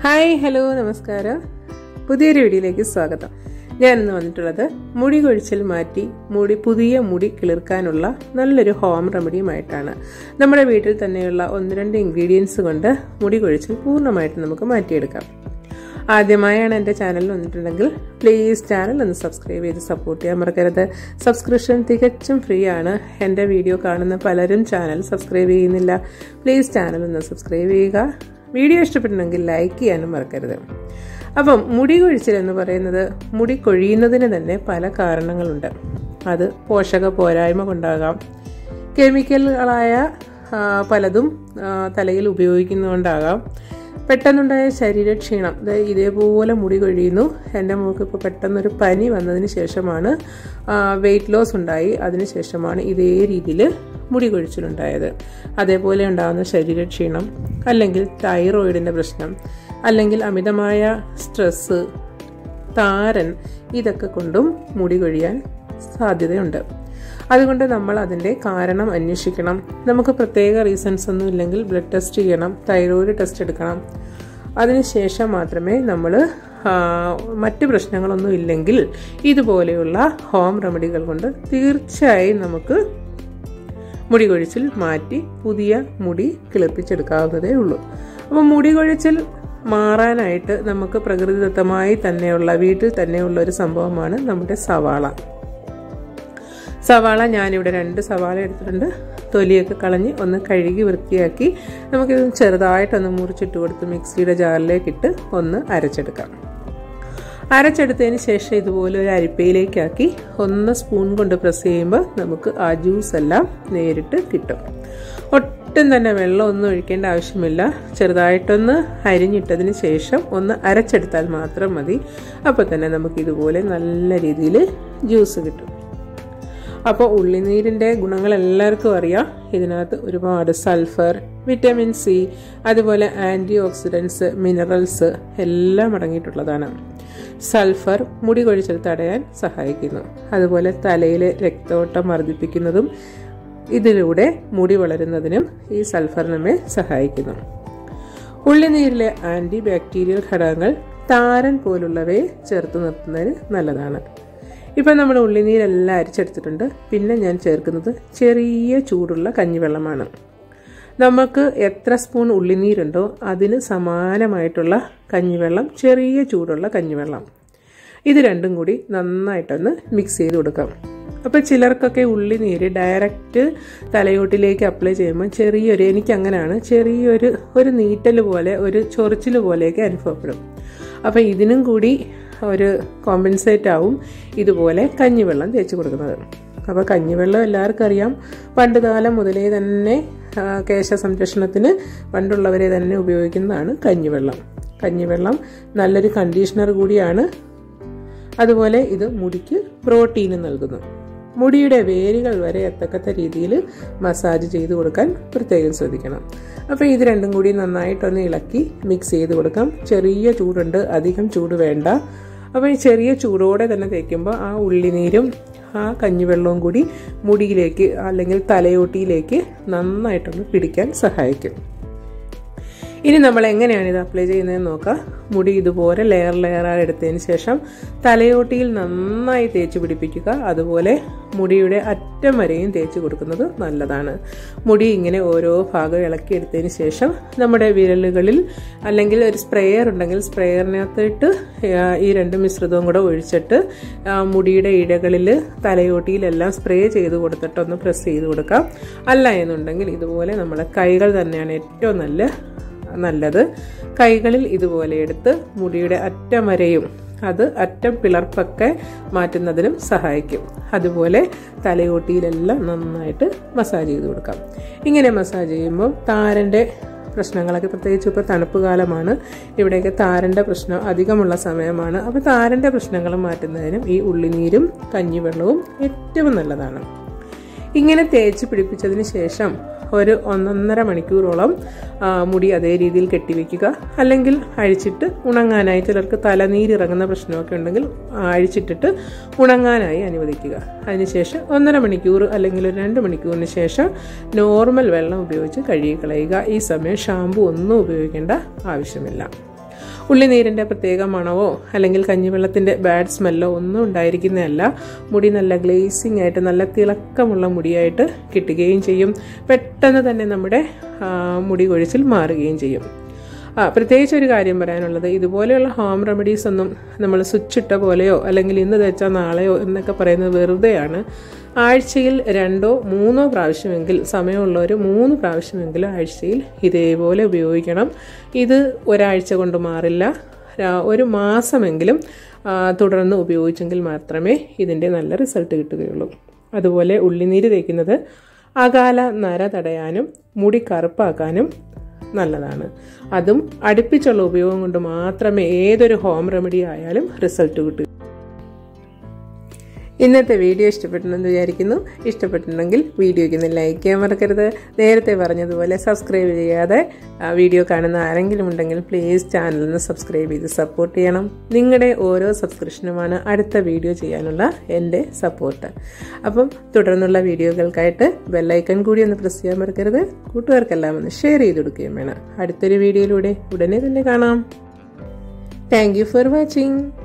hi hello നമസ്കാരം പുതിയൊരു വീഡിയോയിലേക്ക് സ്വാഗതം ഞാൻ ഇന്ന് വന്നിട്ടുള്ളത് മുടി കൊഴിച്ചിൽ മാറ്റി മുടി പുതിയ മുടി കിളിർക്കാനുള്ള നല്ലൊരു ഹോം റെമഡിയുമായിട്ടാണ് നമ്മുടെ വീട്ടിൽ തന്നെയുള്ള ഒന്ന് രണ്ട് ഇൻഗ്രീഡിയൻസ് കൊണ്ട് മുടി കൊഴിച്ചിൽ പൂർണ്ണമായിട്ട് നമുക്ക് മാറ്റിയെടുക്കാം ആദ്യമായാണ് എൻ്റെ ചാനൽ വന്നിട്ടുണ്ടെങ്കിൽ പ്ലീസ് ചാനൽ ഒന്ന് സബ്സ്ക്രൈബ് ചെയ്ത് സപ്പോർട്ട് ചെയ്യാൻ മറക്കരുത് സബ്സ്ക്രിപ്ഷൻ തികച്ചും ഫ്രീ ആണ് എൻ്റെ വീഡിയോ കാണുന്ന പലരും ചാനൽ സബ്സ്ക്രൈബ് ചെയ്യുന്നില്ല പ്ലീസ് ചാനൽ ഒന്ന് സബ്സ്ക്രൈബ് ചെയ്യുക വീഡിയോ ഇഷ്ടപ്പെട്ടുണ്ടെങ്കിൽ ലൈക്ക് ചെയ്യാനും മറക്കരുത് അപ്പം മുടി കൊഴിച്ചിൽ എന്ന് പറയുന്നത് മുടി കൊഴിയുന്നതിന് തന്നെ പല കാരണങ്ങളുണ്ട് അത് പോഷക പോരായ്മ കൊണ്ടാകാം കെമിക്കലുകളായ പലതും തലയിൽ ഉപയോഗിക്കുന്നതുകൊണ്ടാകാം പെട്ടെന്നുണ്ടായ ശരീരക്ഷീണം ഇതേപോലെ മുടി കൊഴിയുന്നു എൻ്റെ മോൾക്ക് ഇപ്പോൾ പെട്ടെന്നൊരു പനി വന്നതിന് ശേഷമാണ് വെയിറ്റ് ലോസ് ഉണ്ടായി അതിനുശേഷമാണ് ഇതേ രീതിയിൽ മുടി കൊഴിച്ചിലുണ്ടായത് അതേപോലെ ഉണ്ടാകുന്ന ശരീരക്ഷീണം അല്ലെങ്കിൽ തൈറോയിഡിൻ്റെ പ്രശ്നം അല്ലെങ്കിൽ അമിതമായ സ്ട്രെസ്സ് താരൻ ഇതൊക്കെ കൊണ്ടും മുടി കൊഴിയാൻ സാധ്യതയുണ്ട് അതുകൊണ്ട് നമ്മൾ അതിൻ്റെ കാരണം അന്വേഷിക്കണം നമുക്ക് പ്രത്യേക റീസൺസ് ഒന്നും ഇല്ലെങ്കിൽ ബ്ലഡ് ടെസ്റ്റ് ചെയ്യണം തൈറോയിഡ് ടെസ്റ്റ് എടുക്കണം അതിനുശേഷം മാത്രമേ നമ്മൾ മറ്റ് പ്രശ്നങ്ങളൊന്നും ഇല്ലെങ്കിൽ ഇതുപോലെയുള്ള ഹോം റെമഡികൾ കൊണ്ട് തീർച്ചയായും നമുക്ക് മുടി കൊഴിച്ചിൽ മാറ്റി പുതിയ മുടി കിളിർപ്പിച്ചെടുക്കാവുന്നതേ ഉള്ളൂ അപ്പോൾ മുടി കൊഴിച്ചിൽ മാറാനായിട്ട് നമുക്ക് പ്രകൃതിദത്തമായി തന്നെയുള്ള വീട്ടിൽ തന്നെയുള്ള ഒരു സംഭവമാണ് നമ്മുടെ സവാള സവാള ഞാനിവിടെ രണ്ട് സവാള എടുത്തിട്ടുണ്ട് തൊലിയൊക്കെ കളഞ്ഞ് ഒന്ന് കഴുകി വൃത്തിയാക്കി നമുക്കിത് ചെറുതായിട്ടൊന്ന് മുറിച്ചിട്ട് കൊടുത്ത് മിക്സിയുടെ ജാറിലേക്ക് ഇട്ട് ഒന്ന് അരച്ചെടുക്കാം അരച്ചെടുത്തതിന് ശേഷം ഇതുപോലെ ഒരു അരിപ്പയിലേക്കാക്കി ഒന്ന് സ്പൂൺ കൊണ്ട് പ്രസ് ചെയ്യുമ്പോൾ നമുക്ക് ആ ജ്യൂസ് എല്ലാം നേരിട്ട് കിട്ടും ഒട്ടും തന്നെ വെള്ളം ഒന്നും ഒഴിക്കേണ്ട ആവശ്യമില്ല ചെറുതായിട്ടൊന്ന് അരിഞ്ഞിട്ടതിന് ശേഷം ഒന്ന് അരച്ചെടുത്താൽ മാത്രം മതി അപ്പോൾ തന്നെ നമുക്ക് ഇതുപോലെ നല്ല രീതിയിൽ ജ്യൂസ് കിട്ടും അപ്പോൾ ഉള്ളിനീരിൻ്റെ ഗുണങ്ങൾ എല്ലാവർക്കും അറിയാം ഇതിനകത്ത് ഒരുപാട് സൾഫർ വിറ്റമിൻ സി അതുപോലെ ആൻറ്റി ഓക്സിഡൻസ് മിനറൽസ് എല്ലാം അടങ്ങിയിട്ടുള്ളതാണ് സൾഫർ മുടി കൊഴിച്ചൽ തടയാൻ സഹായിക്കുന്നു അതുപോലെ തലയിലെ രക്തോട്ടം വർദ്ധിപ്പിക്കുന്നതും ഇതിലൂടെ മുടി വളരുന്നതിനും ഈ സൾഫർ നമ്മെ സഹായിക്കുന്നു ഉള്ളിനീരിലെ ആൻറ്റി ബാക്ടീരിയൽ ഘടകങ്ങൾ താരൻ പോലുള്ളവയെ ചേർത്ത് നിർത്തുന്നതിന് നല്ലതാണ് ഇപ്പം നമ്മൾ ഉള്ളിനീരെല്ലാം അരിച്ചെടുത്തിട്ടുണ്ട് പിന്നെ ഞാൻ ചേർക്കുന്നത് ചെറിയ ചൂടുള്ള കഞ്ഞിവെള്ളമാണ് നമുക്ക് എത്ര സ്പൂൺ ഉള്ളിനീരുണ്ടോ അതിന് സമാനമായിട്ടുള്ള കഞ്ഞിവെള്ളം ചെറിയ ചൂടുള്ള കഞ്ഞിവെള്ളം ഇത് രണ്ടും കൂടി നന്നായിട്ടൊന്ന് മിക്സ് ചെയ്ത് കൊടുക്കാം അപ്പോൾ ചിലർക്കൊക്കെ ഉള്ളിനീര് ഡയറക്റ്റ് തലയോട്ടിലേക്ക് അപ്ലൈ ചെയ്യുമ്പോൾ ചെറിയൊരു എനിക്ക് അങ്ങനെയാണ് ചെറിയൊരു ഒരു നീറ്റൽ പോലെ ഒരു ചൊറിച്ചിൽ പോലെയൊക്കെ അനുഭവപ്പെടും അപ്പോൾ ഇതിനും കൂടി ഒരു കോമ്പൻസേറ്റ് ആവും ഇതുപോലെ കഞ്ഞിവെള്ളം തേച്ച് കൊടുക്കുന്നത് അപ്പോൾ കഞ്ഞിവെള്ളം എല്ലാവർക്കും അറിയാം പണ്ട് കാലം മുതലേ തന്നെ കേശ സംരക്ഷണത്തിന് പണ്ടുള്ളവരെ തന്നെ ഉപയോഗിക്കുന്നതാണ് കഞ്ഞിവെള്ളം കഞ്ഞിവെള്ളം നല്ലൊരു കണ്ടീഷണർ കൂടിയാണ് അതുപോലെ ഇത് മുടിക്ക് പ്രോട്ടീൻ നൽകുന്നു മുടിയുടെ വേരുകൾ വരെ എത്തക്കത്ത രീതിയിൽ മസാജ് ചെയ്ത് കൊടുക്കാൻ പ്രത്യേകം ശ്രദ്ധിക്കണം അപ്പോൾ ഇത് രണ്ടും കൂടി നന്നായിട്ടൊന്ന് ഇളക്കി മിക്സ് ചെയ്ത് കൊടുക്കാം ചെറിയ ചൂടുണ്ട് അധികം ചൂട് വേണ്ട അപ്പോൾ ഈ ചെറിയ ചൂടോടെ തന്നെ തേക്കുമ്പോൾ ആ ഉള്ളിനീരും ആ കഞ്ഞിവെള്ളവും കൂടി മുടിയിലേക്ക് അല്ലെങ്കിൽ തലയോട്ടിയിലേക്ക് നന്നായിട്ടൊന്ന് പിടിക്കാൻ സഹായിക്കും ഇനി നമ്മൾ എങ്ങനെയാണ് ഇത് അപ്ലൈ ചെയ്യുന്നതെന്ന് നോക്കാം മുടി ഇതുപോലെ ലെയർ ലെയറായി എടുത്തതിന് ശേഷം തലയോട്ടിയിൽ നന്നായി തേച്ച് പിടിപ്പിക്കുക അതുപോലെ മുടിയുടെ അറ്റം വരെയും തേച്ച് കൊടുക്കുന്നത് നല്ലതാണ് മുടി ഇങ്ങനെ ഓരോ ഭാഗം ഇളക്കിയെടുത്തതിന് ശേഷം നമ്മുടെ വിരലുകളിൽ അല്ലെങ്കിൽ ഒരു സ്പ്രേയർ ഉണ്ടെങ്കിൽ സ്പ്രേയറിനകത്തിട്ട് ഈ രണ്ട് മിശ്രിതവും കൂടെ ഒഴിച്ചിട്ട് മുടിയുടെ ഇഴകളിൽ തലയോട്ടിയിലെല്ലാം സ്പ്രേ ചെയ്ത് കൊടുത്തിട്ട് ഒന്ന് പ്രസ് ചെയ്ത് കൊടുക്കാം അല്ല എന്നുണ്ടെങ്കിൽ ഇതുപോലെ നമ്മുടെ കൈകൾ തന്നെയാണ് ഏറ്റവും നല്ല നല്ലത് കൈകളിൽ ഇതുപോലെ എടുത്ത് മുടിയുടെ അറ്റം വരെയും അത് അറ്റം പിളർപ്പൊക്കെ മാറ്റുന്നതിനും സഹായിക്കും അതുപോലെ തലയോട്ടിയിലെല്ലാം നന്നായിട്ട് മസാജ് ചെയ്ത് കൊടുക്കാം ഇങ്ങനെ മസാജ് ചെയ്യുമ്പോൾ താരൻ്റെ പ്രശ്നങ്ങളൊക്കെ പ്രത്യേകിച്ച് ഇപ്പോൾ തണുപ്പ് കാലമാണ് ഇവിടെയൊക്കെ താരൻ്റെ പ്രശ്നം അധികമുള്ള സമയമാണ് അപ്പോൾ താരൻ്റെ പ്രശ്നങ്ങൾ മാറ്റുന്നതിനും ഈ ഉള്ളിനീരും കഞ്ഞിവെള്ളവും ഏറ്റവും നല്ലതാണ് ഇങ്ങനെ തേച്ച് പിടിപ്പിച്ചതിന് ശേഷം ഒരു ഒന്നൊന്നര മണിക്കൂറോളം മുടി അതേ രീതിയിൽ കെട്ടിവെക്കുക അല്ലെങ്കിൽ അഴിച്ചിട്ട് ഉണങ്ങാനായി ചിലർക്ക് തലനീരിറങ്ങുന്ന പ്രശ്നമൊക്കെ ഉണ്ടെങ്കിൽ അഴിച്ചിട്ടിട്ട് ഉണങ്ങാനായി അനുവദിക്കുക അതിനുശേഷം ഒന്നര മണിക്കൂർ അല്ലെങ്കിൽ ഒരു രണ്ട് മണിക്കൂറിന് ശേഷം നോർമൽ വെള്ളം ഉപയോഗിച്ച് കഴുകി കളയുക ഈ സമയം ഷാമ്പു ഒന്നും ഉപയോഗിക്കേണ്ട ആവശ്യമില്ല ഉള്ളിനീരിൻ്റെ പ്രത്യേക മണവോ അല്ലെങ്കിൽ കഞ്ഞിവെള്ളത്തിൻ്റെ ബാഡ് സ്മെല്ലോ ഒന്നും ഉണ്ടായിരിക്കുന്നതല്ല മുടി നല്ല ഗ്ലേസിംഗ് ആയിട്ട് നല്ല തിളക്കമുള്ള മുടിയായിട്ട് കിട്ടുകയും ചെയ്യും പെട്ടെന്ന് തന്നെ നമ്മുടെ മുടി കൊഴിച്ചിൽ മാറുകയും ചെയ്യും ആ പ്രത്യേകിച്ച് ഒരു കാര്യം പറയാനുള്ളത് ഇതുപോലെയുള്ള ഹോം റെമഡീസ് ഒന്നും നമ്മൾ സ്വിച്ച് ഇട്ട പോലെയോ അല്ലെങ്കിൽ ഇന്ന് തേച്ചാൽ നാളെയോ എന്നൊക്കെ പറയുന്നത് വെറുതെയാണ് ആഴ്ചയിൽ രണ്ടോ മൂന്നോ പ്രാവശ്യമെങ്കിൽ സമയമുള്ളവർ മൂന്ന് പ്രാവശ്യമെങ്കിലും ആഴ്ചയിൽ ഇതേപോലെ ഉപയോഗിക്കണം ഇത് ഒരാഴ്ച കൊണ്ട് മാറില്ല ഒരു മാസമെങ്കിലും തുടർന്ന് ഉപയോഗിച്ചെങ്കിൽ മാത്രമേ ഇതിൻ്റെ നല്ല റിസൾട്ട് കിട്ടുകയുള്ളൂ അതുപോലെ ഉള്ളിനീര് തേക്കുന്നത് അകാല നര തടയാനും മുടി കറുപ്പാക്കാനും നല്ലതാണ് അതും അടുപ്പിച്ചുള്ള ഉപയോഗം കൊണ്ട് മാത്രമേ ഏതൊരു ഹോം റെമഡി ആയാലും റിസൾട്ട് കിട്ടൂ ഇന്നത്തെ വീഡിയോ ഇഷ്ടപ്പെട്ടെന്ന് വിചാരിക്കുന്നു ഇഷ്ടപ്പെട്ടിട്ടുണ്ടെങ്കിൽ വീഡിയോയ്ക്ക് ഒന്ന് ലൈക്ക് ചെയ്യാൻ മറക്കരുത് നേരത്തെ പറഞ്ഞതുപോലെ സബ്സ്ക്രൈബ് ചെയ്യാതെ വീഡിയോ കാണുന്ന ആരെങ്കിലും ഉണ്ടെങ്കിൽ പ്ലീസ് ചാനലിന് സബ്സ്ക്രൈബ് ചെയ്ത് സപ്പോർട്ട് ചെയ്യണം നിങ്ങളുടെ ഓരോ സബ്സ്ക്രിപ്ഷനുമാണ് അടുത്ത വീഡിയോ ചെയ്യാനുള്ള എൻ്റെ സപ്പോർട്ട് അപ്പം തുടർന്നുള്ള വീഡിയോകൾക്കായിട്ട് ബെല്ലൈക്കൺ കൂടി ഒന്ന് പ്രസ് ചെയ്യാൻ മറക്കരുത് കൂട്ടുകാർക്കെല്ലാം ഒന്ന് ഷെയർ ചെയ്ത് കൊടുക്കുകയും വേണം അടുത്തൊരു വീഡിയോയിലൂടെ ഉടനെ തന്നെ കാണാം താങ്ക് ഫോർ വാച്ചിങ്